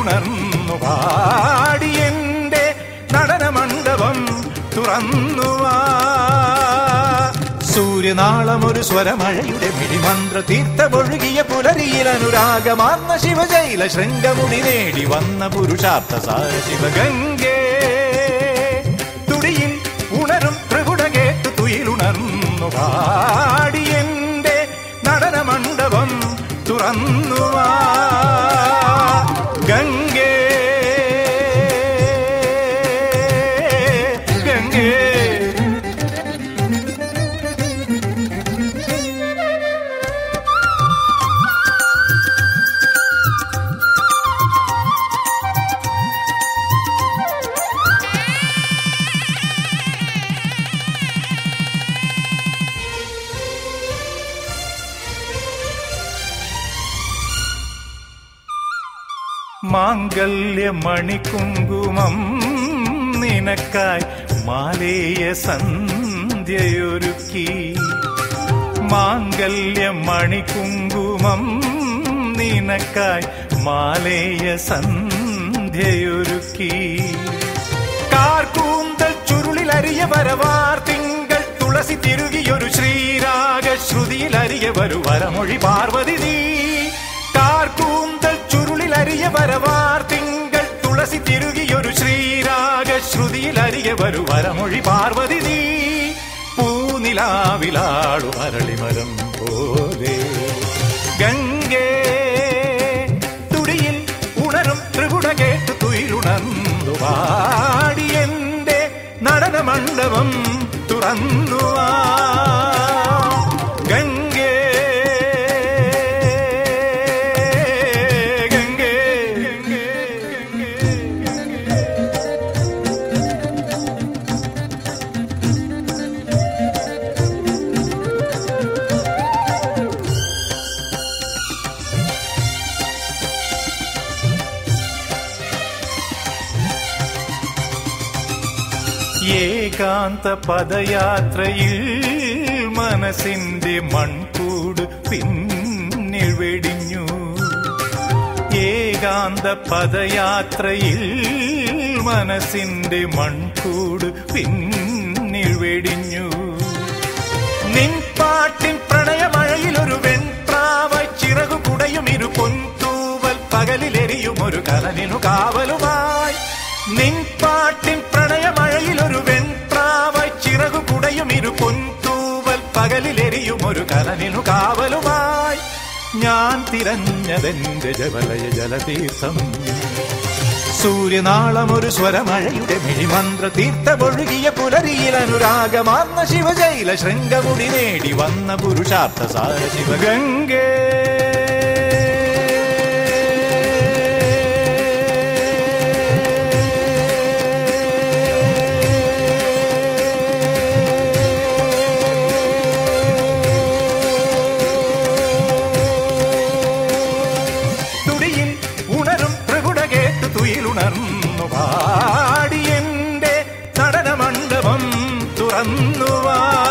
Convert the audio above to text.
തുയിലുണർന്നു പാടി എന്റെ നടനമണ്ഡപം തുറന്നുവാ സൂര്യനാളമൊരു സ്വരമഴയുടെ മിഴിമന്ത്ര തീർത്ഥമൊഴുകിയ പുലരിയിൽ അനുരാഗമാർന്ന ശിവജൈല ശൃംഗമുടി നേടി വന്ന പുരുഷാർത്ഥ സാര ശിവഗംഗേ തുടിയിൽ ഉണരും പ്രകുട കേട്ടു തുയിലുണർന്നു പാടി എന്റെ നടനമണ്ഡപം തുറന്നുവാ ഗംഗേ ഗംഗേ മാംഗല്യമണികുങ്കുമം നിനക്കായി മാലേയ സന്ധ്യയൊരുക്കി മാംഗല്യമണികുങ്കുമം നിനക്കായി മാലേയ സന്ധ്യയൊരുക്കി കാർക്കൂന്തൽ ചുരുളിലരിയ വരവാർ തിങ്കൾ തുളസി തിരുകിയൊരു ശ്രീരാഗ ശ്രുതിയിലരിയ വരു വരമൊഴി പാർവതി നീ കാർക്കൂന്തൽ ചുരുളിലരിയ വരവാർ തിങ്കൾ തുളസി തിരുകിയൊരു ശ്രീരാഗ ശ്രുതിയിലരിയ വരു വരമൊഴി പാർവതി നീ പൂനിലാവിലാളു അരളിമരം പോലെ ഗംഗേ തുടിയിൽ ഉണരും ത്രിപുട കേട്ട് തുയിലുണർന്നു പാടി എന്റെ നടനമണ്ഡപം തുറന്നുവാ ഗംഗേ ഗംഗേ ഗംഗേ ഏകാന്ത പദയാത്രയിൽ മനസ്സിന്റെ മൺകൂട് പിന്നിൽ വെടിഞ്ഞു ഏകാന്ത പദയാത്രയിൽ മനസ്സിന്റെ മൺകൂട് പിന്നിൽ വെടിഞ്ഞു നിൻപാട്ടിൻ പ്രണയമഴയിൽ ഒരു വെൺപ്രാവായി ചിറകു കുടയും ഇരു പൊൻതൂവൽ പകലിലെരിയും ഒരു കലനിനു കാവലുമായി നിൻപാട്ടിൻ പ്രണയമഴയിൽ ഒരു വെൺപ്രാവായി ചിറകു കുടയും ഇരു പൊൻതൂവൽ പകലിലെരിയും ഒരു കലനിനു കാവലുമായി ഞാൻ തിരഞ്ഞതെന്റെ ജവലയ ജലതീർത്ഥം സൂര്യനാളമൊരു സ്വരമഴയുടെ മിഴിമന്ത്ര തീർത്ഥമൊഴുകിയ പുലരിയിൽ അനുരാഗമാർന്ന ശിവജൈല ശൃംഗമുടി നേടി വന്ന പുരുഷാർത്ഥ സാര ശിവഗംഗേ തുടിയിൽ ഉണരും പ്രകുട കേട്ടു തുയിലുണർന്നു പാടി എന്റെ നടനമണ്ഡപം തുറന്നുവാ